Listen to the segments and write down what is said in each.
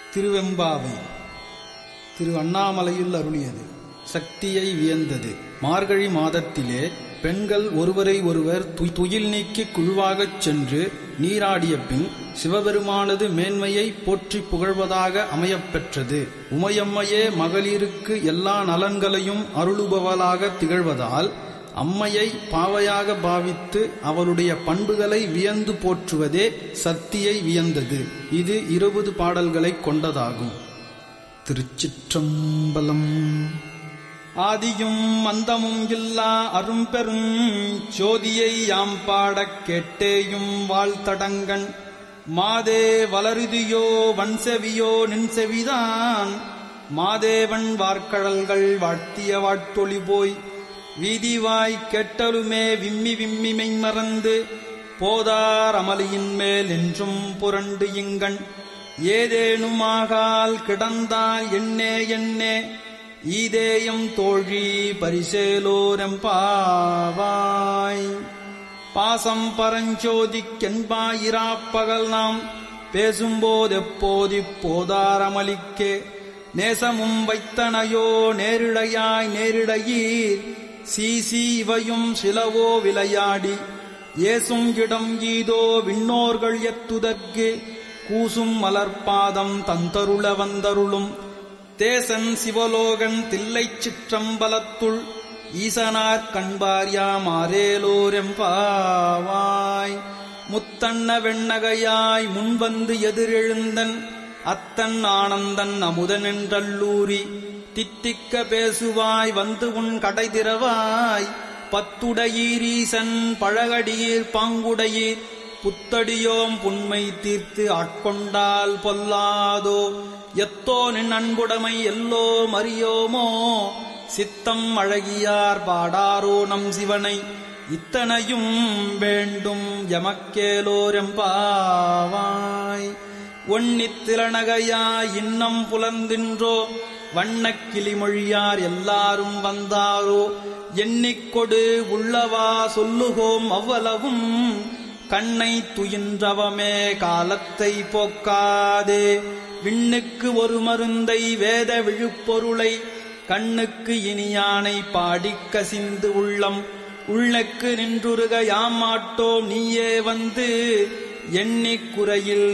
திருவெம்பாவை திரு அண்ணாமலையில் அருளியது சக்தியை வியந்தது மார்கழி மாதத்திலே பெண்கள் ஒருவரை ஒருவர் து- துயில் நீக்கி குழுவாகச் சென்று நீராடிய பின் சிவபெருமானது மேன்மையை போற்றி புகழ்வதாக அமையப்பெற்றது உமையம்மையே மகளிருக்கு எல்லா நலன்களையும் அருளுபவளாக திகழ்வதால் அம்மையை பாவையாக பாவித்து அவளுடைய பண்புகளை வியந்து போற்றுவதே சக்தியை வியந்தது இது இருபது பாடல்களைக் கொண்டதாகும் திருச்சிற்றம்பலம் ஆதியும் அந்தமும் இல்லா அரும்பெரும் ஜோதியை யாம் பாடக் கேட்டேயும் வாழ்த்தடங்கன் மாதே வளருதியோ வன்செவியோ நின்செவிதான் மாதேவன் வார்க்கழல்கள் வாழ்த்திய வாட்டொளி போய் வீதிவாய் கெட்டலுமே விம்மி விம்மி மெய்மறந்து போதார் அமளியின் மேல் என்றும் புரண்டு இங்கண் ஏதேனுமாகால் கிடந்தால் எண்ணே எண்ணே ஈதேயம் தோழி பரிசேலோரெம்பாவாய் பாசம் பரஞ்சோதிக்கென்பாயிராப்பகல் நாம் பேசும்போதெப்போதி போதாரமளிக்கே நேசமும் வைத்தனையோ நேரிடையாய் நேரிடையீர் சீசி இவையும் சிலவோ விளையாடி ஏசும் இடம் ஈதோ விண்ணோர்கள் எத்துதற்கு கூசும் மலர்பாதம் தந்தருள வந்தருளும் தேசன் சிவலோகன் தில்லைச் சிற்றம்பலத்துள் ஈசனார் கண்பார்யாம் ஆரேலோரெம்பாவாய் முத்தன்ன வெண்ணகையாய் முன்வந்து எதிரெழுந்தன் அத்தன் ஆனந்தன் அமுதனென்றல்லூரி தித்திக்க பேசுவாய் வந்து உன் கடை திறவாய் பத்துடையீரீசன் பழகடியீர் பாங்குடையீர் புத்தடியோம் புண்மை தீர்த்து ஆட்கொண்டால் பொல்லாதோ எத்தோ நின் அன்புடைமை எல்லோ மறியோமோ சித்தம் அழகியார் பாடாரோ நம் சிவனை இத்தனையும் வேண்டும் எமக்கேலோரெம்பாவாய் ஒன்னித்திலனகையாய் இன்னம் புலர்ந்தின்றோ வண்ணக் கிளிமொழியார் எல்லாரும் வந்தாரோ எண்ணிக்கொடு உள்ளவா சொல்லுகோம் அவ்வளவும் கண்ணை துயின்றவமே காலத்தை போக்காதே விண்ணுக்கு ஒரு மருந்தை வேத விழுப்பொருளை கண்ணுக்கு இனியானை பாடிக் கசிந்து உள்ளம் உள்ளக்கு நின்றுருக யாமாட்டோம் நீயே வந்து எண்ணிக் குறையில்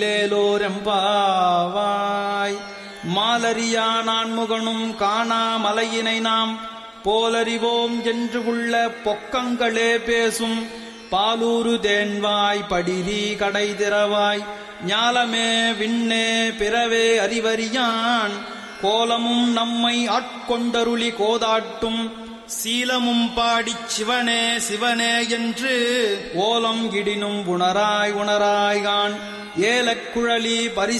துயிலேலோரெம்பாவாய் மாலரியா நான்முகனும் காணா மலையினை நாம் போலறிவோம் என்று உள்ள பொக்கங்களே பேசும் பாலூரு தேன்வாய் படிரி கடை திறவாய் ஞாலமே விண்ணே பிறவே அறிவறியான் கோலமும் நம்மை ஆட்கொண்டருளி கோதாட்டும் சீலமும் பாடிச் சிவனே சிவனே என்று ஓலம் இடினும் உணராய் உணராய்கான் ஏலக்குழலி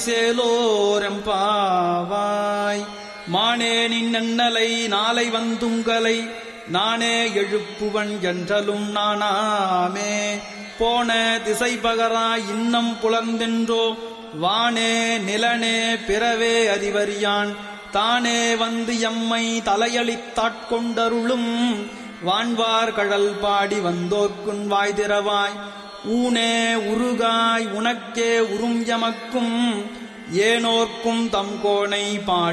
பரிசேலோரெம்பாவாய் மானே நின் நன்னலை நாளை வந்துங்களை நானே எழுப்புவன் என்றலும் நானாமே போன திசை பகராய் இன்னம் புலர்ந்தென்றோ வானே நிலனே பிறவே அறிவறியான் தானே வந்து எம்மை தலையளித்தாட்கொண்டருளும் வான்வார் கடல் பாடி வந்தோர்க்குன் வாய் திறவாய் ஊனே உருகாய் உனக்கே உறும் எமக்கும் ஏனோர்க்கும் தம் கோணை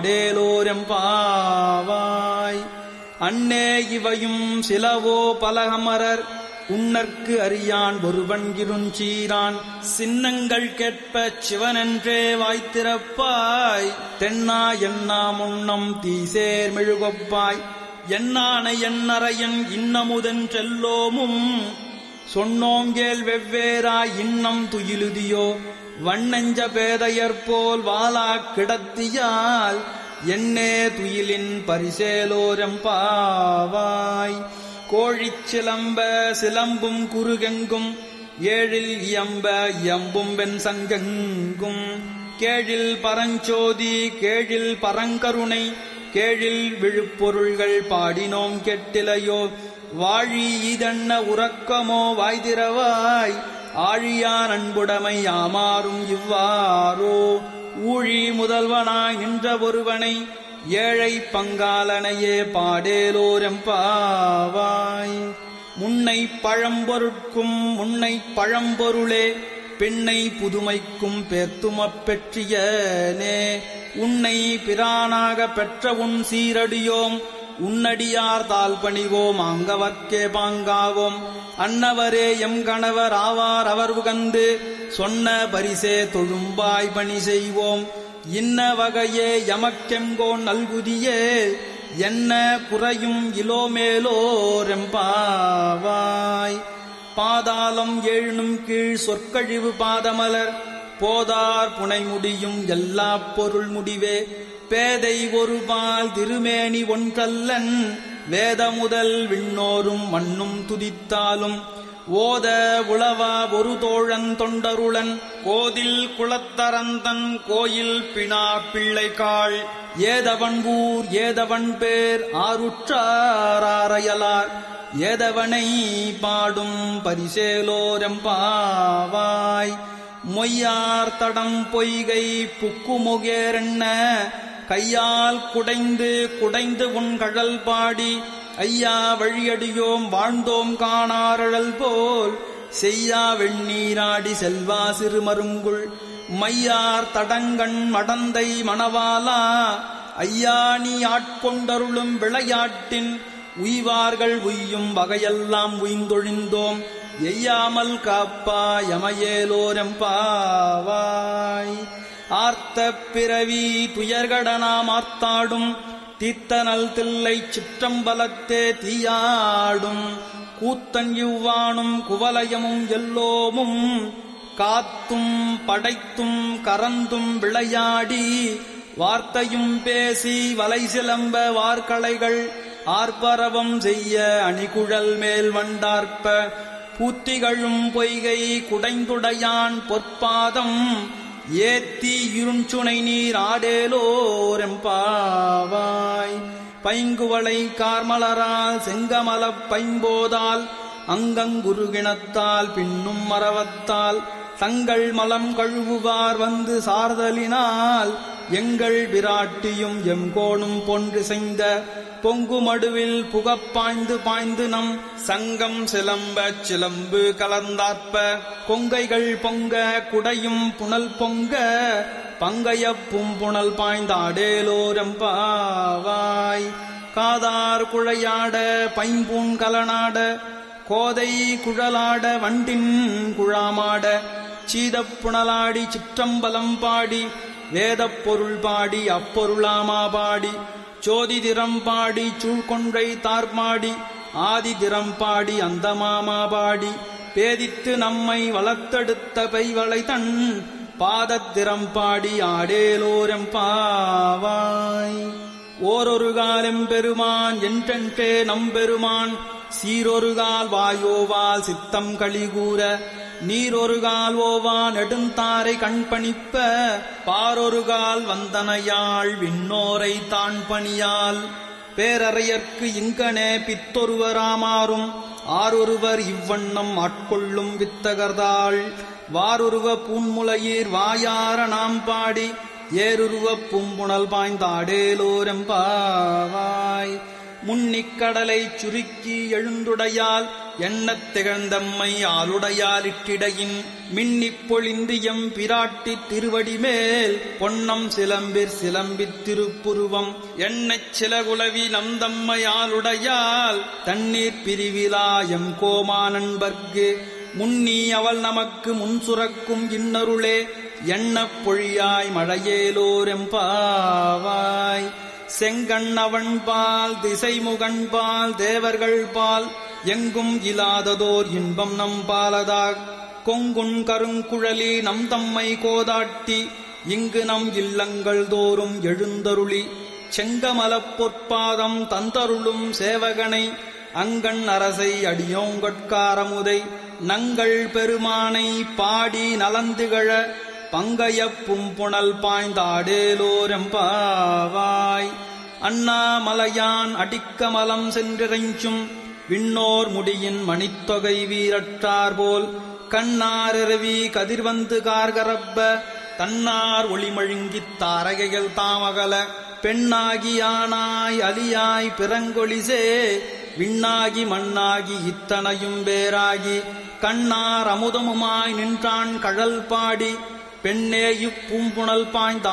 பாடேலோரெம்பாவாய் அன்னே இவையும் சிலவோ பலகமரர் உன்னற்கு அறியான் ஒருவன் இருஞ்சீரான் சின்னங்கள் கேட்பச் சிவனென்றே வாய்த்திறப்பாய் தென்னா என்னா முன்னம் தீசேர் மெழுகொப்பாய் என்னானை என்னறையன் இன்னமுதென்றெல்லோமும் சொன்னோங்கேல் வெவ்வேறாய் இன்னம் துயிலுதியோ வண்ணஞ்ச பேதையர் போல் வாளாக் கிடத்தியால் என்னே துயிலின் பரிசேலோரெம்பாவாய் கோழிச் சிலம்ப சிலம்பும் குறுகெங்கும் ஏழில் இயம்ப இயம்பும் வெண் சங்கெங்கும் கேழில் பரஞ்சோதி கேழில் பரங்கருணை கேழில் விழுப்பொருள்கள் பாடினோம் கெட்டிலையோ வாழி இதென்ன உறக்கமோ வாய்திரவாய் ஆழியான் அன்புடைமை ஆமாறும் இவ்வாறோ ஊழி முதல்வனாய் நின்ற ஒருவனை ஏழை பங்காளனையே பாடேலோரெம்பாவாய் முன்னை பழம்பொருட்கும் முன்னை பழம்பொருளே பெண்ணை புதுமைக்கும் பேத்துமப் பெற்றியனே உன்னை பிரானாக பெற்ற உன் சீரடியோம் உன்னடியார் தால் பணிவோம் அங்கவர்க்கே பாங்காவோம் அன்னவரே எம் கணவர் ஆவார் அவர் உகந்து சொன்ன பரிசே தொழும்பாய் பணி செய்வோம் இன்ன வகையே எமக்கெங்கோன் நல்குதியே என்ன குறையும் இலோமேலோரெம்பாவாய் பாதாளம் ஏழுனும் கீழ் சொற்கழிவு பாதமலர் போதார் புனை முடியும் எல்லா பொருள் முடிவே பேதை ஒரு பால் திருமேனி ஒன்றல்லன் வேத முதல் விண்ணோரும் மண்ணும் துதித்தாலும் ஓத உளவா ஒரு தோழன் தொண்டருளன் கோதில் குளத்தரந்தன் கோயில் பினா பிள்ளைகாள் ஏதவன் ஊர் ஏதவன் பேர் ஆருற்றாரையலார் ஏதவனை பாடும் பரிசேலோரெம்பாவாய் மொய்யார் தடம் பொய்கை புக்குமுகேரென்ன கையால் குடைந்து குடைந்து உன் கழல் பாடி ஐயா வழியடியோம் வாழ்ந்தோம் காணாரழல் போல் செய்யா வெண்ணீராடி செல்வா சிறுமருங்குள் மையார் தடங்கண் மடந்தை மணவாலா ஐயா நீ ஆட்கொண்டருளும் விளையாட்டின் உய்வார்கள் உய்யும் வகையெல்லாம் உய்ந்தொழிந்தோம் எய்யாமல் காப்பா யமயேலோரெம்பாவாய் ஆர்த்த பிறவி துயர்கடனாம் ஆர்த்தாடும் தீர்த்தனல் தில்லை சிற்றம்பலத்தே தீயாடும் கூத்தன் இவ்வானும் குவலயமும் எல்லோமும் காத்தும் படைத்தும் கறந்தும் விளையாடி வார்த்தையும் பேசி வலை சிலம்ப வார்களைகள் ஆர்ப்பரவம் செய்ய அணிகுழல் மேல் வண்டார்ப்ப பூத்திகளும் பொய்கை குடைந்துடையான் பொற்பாதம் ஏத்தி இருஞ்சுனை நீர் ஆடேலோரெம்பாவாய் பைங்குவளை கார்மலரால் செங்கமலப் பைம்போதால் அங்கங்குருகிணத்தால் பின்னும் மரவத்தால் தங்கள் மலம் கழுவுவார் வந்து சார்தலினால் எங்கள் விராட்டியும் எங்கோணும் பொன்று செய்த பொங்கு மடுவில் புகப்பாய்ந்து பாய்ந்து நம் சங்கம் சிலம்ப சிலம்பு கலந்தாற்ப கொங்கைகள் பொங்க குடையும் புனல் பொங்க பங்கைய பும்புணல் பாய்ந்தாடேலோரம்பாவாய் காதார் குழையாட பைம்பூன் கலனாட கோதை குழலாட வண்டின் குழாமாட சீதப்புணலாடி சிற்றம்பலம் பாடி வேதப் பொருள் பாடி அப்பொருளாமா பாடி சோதிதிரம் பாடி சூழ்கொன்றை தார்மாடி ஆதிதிரம் பாடி அந்த மாமா பாடி பேதித்து நம்மை வளர்த்தெடுத்த பைவளை தன் பாதத்திரம் பாடி ஆடேலோரம் பாவாய் ஓரொரு காலம் பெருமான் என்றென்றே நம்பெருமான் சீரொருகால் வாயோவால் சித்தம் கழிகூற நீரொருகால் ஓவா நெடுந்தாரை கண்பணிப்ப பாரொருகால் வந்தனையாள் விண்ணோரை தான் பணியால் பேரறையர்க்கு இங்கனே பித்தொருவராமாறும் ஆரொருவர் இவ்வண்ணம் ஆட்கொள்ளும் வித்தகர்தாள் வாருருவ பூன்முலையீர் வாயார நாம் பாடி ஏருருவ பூம்புணல் பாய்ந்தாடேலோரம்பாவாய் முன்னிக்கடலைச் சுருக்கி எழுந்துடையால் எண்ணத் திகழ்ந்தம்மை ஆளுடையாலிட்டிடையின் மின்னிப் பொழிந்தியம் பிராட்டி திருவடி மேல் பொன்னம் சிலம்பிற் சிலம்பித் திருப்புருவம் எண்ணச் சிலகுலவி நம்தம்மையாளுடையால் தண்ணீர் பிரிவிலாயம் கோமா நண்பர்க்கு முன்னி அவள் நமக்கு முன் சுரக்கும் இன்னருளே எண்ணப் பொழியாய் மழையேலோரெம்பாவாய் செங்கண் அவன் பால் திசைமுகன் பால் தேவர்கள் பால் எங்கும் இலாததோர் இன்பம் நம் பாலதாக் கொங்குன் கருங்குழலி நம் தம்மை கோதாட்டி இங்கு நம் இல்லங்கள் தோறும் எழுந்தருளி செங்கமலப் பொற்பாதம் தந்தருளும் சேவகனை அங்கண் அரசை அடியோங்கட்காரமுதை நங்கள் பெருமானை பாடி நலந்துகழ பங்கைய பும்புணல் பாய்ந்தாடேலோரெம்பாவாய் அண்ணாமலையான் அடிக்கமலம் சென்றிறைஞ்சும் விண்ணோர் முடியின் மணித்தொகை வீரற்றார் போல் கண்ணாரவி கதிர்வந்து கார்கரப்ப தன்னார் ஒளிமழுங்கித் தாரகைகள் தாமகல பெண்ணாகி ஆனாய் அலியாய் பிறங்கொழிசே விண்ணாகி மண்ணாகி இத்தனையும் வேறாகி கண்ணார் அமுதமுமாய் நின்றான் கழல் பாடி பெண்ணே இப்பூம்புணல்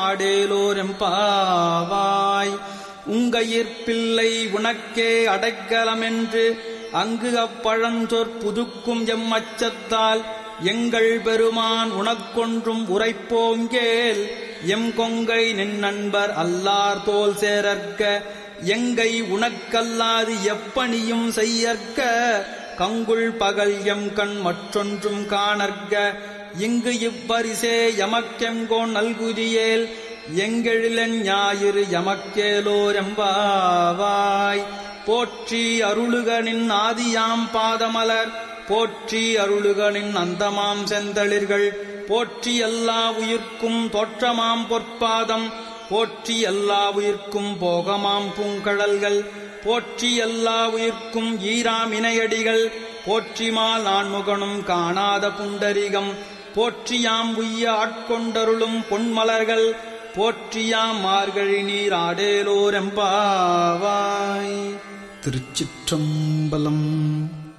பாய்ந்தாடேலோரெம்பாவாய் உங்கையிற்பிள்ளை உனக்கே அடைக்கலமென்று அங்கு அப்பழஞ்சொற் புதுக்கும் எம் அச்சத்தால் எங்கள் பெருமான் உனக்கொன்றும் உரைப்போங்கேல் எம் கொங்கை நின் நண்பர் அல்லார் தோல் சேரற்க எங்கை உனக்கல்லாது எப்பணியும் செய்யற்க கங்குள் பகல் எம் கண் மற்றொன்றும் காணற்க இங்கு இவ்வரிசே எமக்கெங்கோன் நல்குதியேல் எங்கெழிலன் ஞாயிறு எமக்கேலோரெம்பாவாய் போற்றி அருளுகனின் ஆதியாம் பாதமலர் போற்றி அருளுகனின் அந்தமாம் செந்தளிர்கள் போற்றி எல்லா உயிர்க்கும் தோற்றமாம் பொற்பாதம் போற்றி எல்லா உயிர்க்கும் போகமாம் பூங்கழல்கள் போற்றி எல்லா உயிர்க்கும் ஈராம் இணையடிகள் போற்றிமால் நான்முகனும் காணாத புண்டரிகம் போற்றியாம் உய்ய ஆட்கொண்டருளும் பொன்மலர்கள் போற்றியாம் மார்கழி நீர் ஆடேலோரெம்பாவாய் திருச்சிற்றம்பலம்